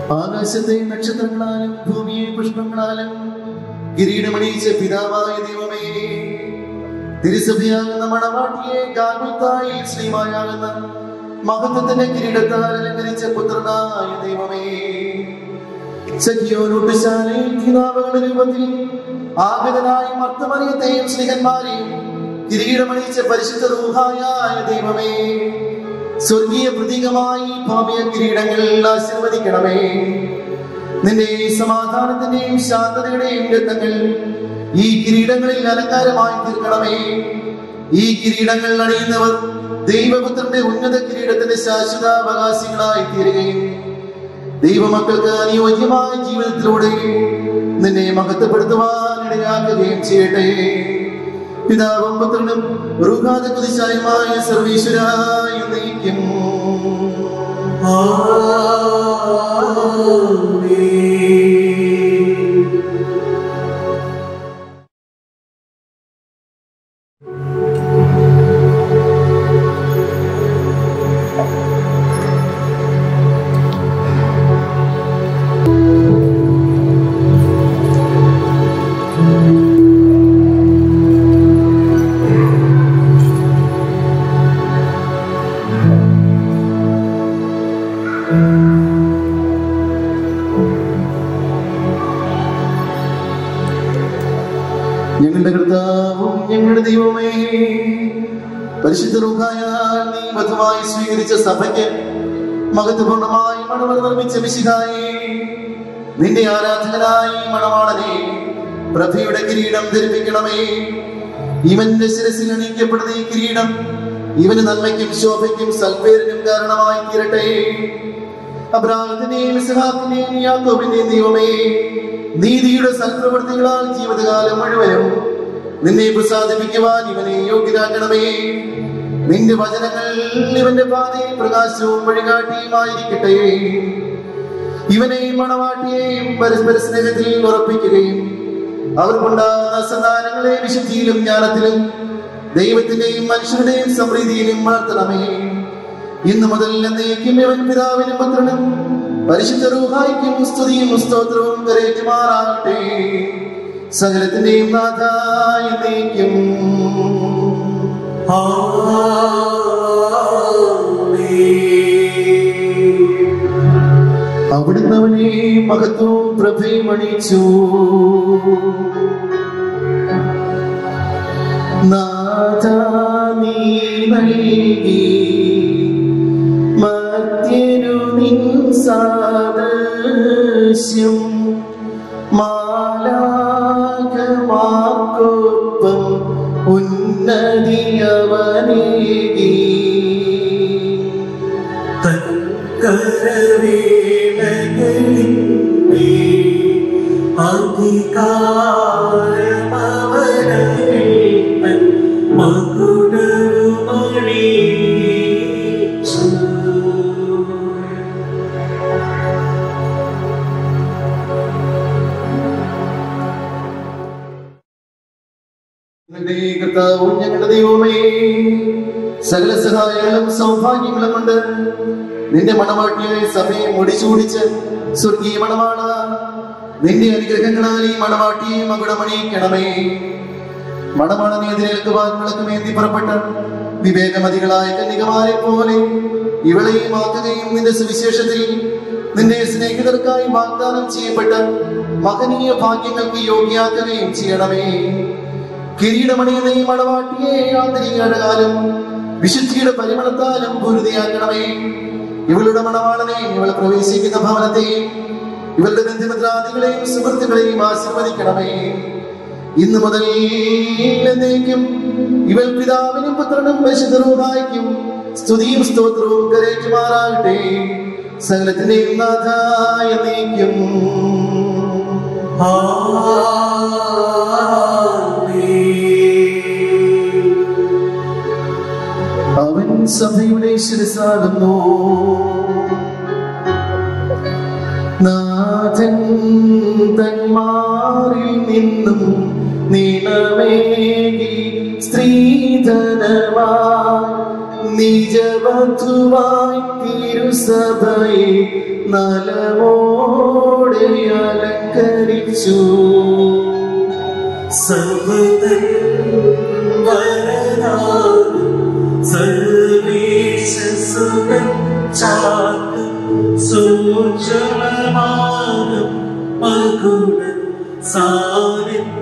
ആകാശത്തെ നക്ഷത്രങ്ങളാലും ഭൂമിയെ പുഷ്പങ്ങളാലും കിരീടമണിയിച്ച പിതാവായ ദൈവമേ തിരുസഭയാകുന്ന മണവാട്ടിയെ ഗാഗുത്തായി ശ്രീമായാകുന്ന മഹത്വത്തിന്റെ കിരീടത്താൽ അലങ്കരിച്ച പുത്രനായ ദൈവമേ സഖിയോനൊട്ടുശാലയിൽ കിതാബുകളുടെ രൂപത്തിൽ ആഗതനായ മർത്തമറിയത്തെയും സ്നേഹന്മാരെയും കിരീടമണിയിച്ച പരിശുദ്ധ റൂഹായ ദൈവമേ സ്വർഗീയ പ്രതീകമായി ഭാവിയ കിരീടങ്ങൾ ആശീർവദിക്കണമേ നിന്റെ സമാധാനത്തിന്റെയും ശാന്തതയുടെയും രത്നങ്ങൾ ഈ കിരീടങ്ങളിൽ അലങ്കാരമായി തീർക്കണമേ ഈ കിരീടങ്ങൾ അണിയുന്നവർ ദൈവപുത്രന്റെ ഉന്നത കിരീടത്തിന്റെ ശാശ്വതാവകാശികളായി തീരുകയും ദൈവമക്കൾക്ക് അനുയോജ്യമായ ജീവിതത്തിലൂടെ നിന്നെ മഹത്വപ്പെടുത്തുവാൻ ഇടയാക്കുകയും ചെയ്യട്ടെ പിതാവും പുത്രനും റുഹാദ കുതിശായുമായ സർവീശ്വരായി നയിക്കും ഞങ്ങളുടെ കർത്താവും ഞങ്ങളുടെ ദൈവമേ പരിശുദ്ധ റൂഹായാൽ നീ വധുവായി സ്വീകരിച്ച സഭയ്ക്ക് മഹത്വപൂർണമായി മണവർ നിർമ്മിച്ച മിശിഹായി നിന്റെ ആരാധകനായി മണവാളനെ പ്രഭയുടെ കിരീടം ധരിപ്പിക്കണമേ ഇവന്റെ ശിരസിൽ അണിയിക്കപ്പെടുന്ന ഈ കിരീടം ഇവന് നന്മയ്ക്കും ശോഭയ്ക്കും സൽപ്പേരിനും കാരണമായി തീരട്ടെ അബ്രാഹത്തിന്റെയും ഇസ്ഹാക്കിന്റെയും യാക്കോബിന്റെയും ദൈവമേ നീതിയുടെ സൽപ്രവൃത്തികളാൽ ജീവിതകാലം മുഴുവനും നിന്നെ പ്രസാദിപ്പിക്കുവാൻ ഇവനെ യോഗ്യരാക്കണമേ നിന്റെ വചനങ്ങൾ ഇവന്റെ പാതയിൽ പ്രകാശവും വഴികാട്ടിയുമായിരിക്കട്ടെ ഇവനെ മണവാട്ടിയെയും പരസ്പര സ്നേഹത്തിൽ ഉറപ്പിക്കുകയും അവർക്കുണ്ടാകുന്ന സന്താനങ്ങളെ വിശുദ്ധിയിലും ജ്ഞാനത്തിലും ദൈവത്തിന്റെയും മനുഷ്യരുടെയും സമൃദ്ധിയിലും വളർത്തണമേ ഇന്നു മുതൽ എന്നേക്കും ഇവൻ പിതാവിനും പുത്രനും പരിശുദ്ധ റൂഹായിക്കും സ്തുതിയും സ്തോത്രവും കരേറ്റുമാറാകട്ടെ സകലത്തിന്റെയും നാഥായി എന്നേക്കും അവിടുന്ന് അവനെ മഹത്വവും പ്രഭയും അണിയിച്ചു നാഥ നീ നൽകി മധ്യരു നിൻ സാദൃശ്യം മാലാഖമാർക്കൊപ്പം ഉന്നതിയവനേകി നിന്റെ കർത്താവും ഞങ്ങളുടെ ദൈവമേ സകല സഹായങ്ങളും സൗഭാഗ്യങ്ങളും കൊണ്ട് നിന്റെ മണവാട്ടിയായ സഭയെ മുടിച്ചൂടിച്ച് സ്വർഗീയ മണവാള നിന്റെ അനുഗ്രഹങ്ങളാൽ ഈ മണവാട്ടിയെ മകുടമണിയിക്കണമേ മണവാളനെ എതിരേൽക്കുവാൻ വിളക്കുമേന്തി പുറപ്പെട്ട വിവേകമതികളായ കന്യകമാരെ പോലെ ഇവളെയും ആക്കുകയും നിന്റെ സുവിശേഷത്തിൽ നിന്റെ സ്നേഹിതർക്കായി വാഗ്ദാനം ചെയ്യപ്പെട്ട മഹനീയ ഭാഗ്യങ്ങൾക്ക് യോഗ്യാക്കുകയും ചെയ്യണമേ കിരീടമണിയുന്ന ഈ മണവാട്ടിയെ ആന്തരികകാലം വിശുദ്ധിയുടെ പരിമളത്താലും പൂരിതയാക്കണമേ ഇവളുടെ മണവാളനെ ഇവൾ പ്രവേശിക്കുന്ന ഭവനത്തെയും ഇവളുടെ ബന്ധുമിത്രാദികളെയും സുഹൃത്തുക്കളെയും ആശീർവദിക്കണമേ ഇന്നു മുതൽ എന്നേക്കും ഇവൾ പിതാവിനും പുത്രനും പരിശുദ്ധരൂപായിക്കും സ്തുതിയും സ്തോത്രവും കരേറ്റുമാറാകട്ടെ സകലത്തിന്റെയും നാഥായ നീക്കും അവൻ സഭയുടെ ശിരസാകുന്നു നാഥൻ തന്മാറിൽ നിന്നും നീളമേകി സ്ത്രീധനമായി നിജവധുവായി തിരുസഭയെ നലമോടെ അലങ്കരിച്ചു സർവതൻ വരനാകും സർവേശസുതൻ ചാർത്തും സൂചലമാകും മകുടൻ സാന്നിധ്യം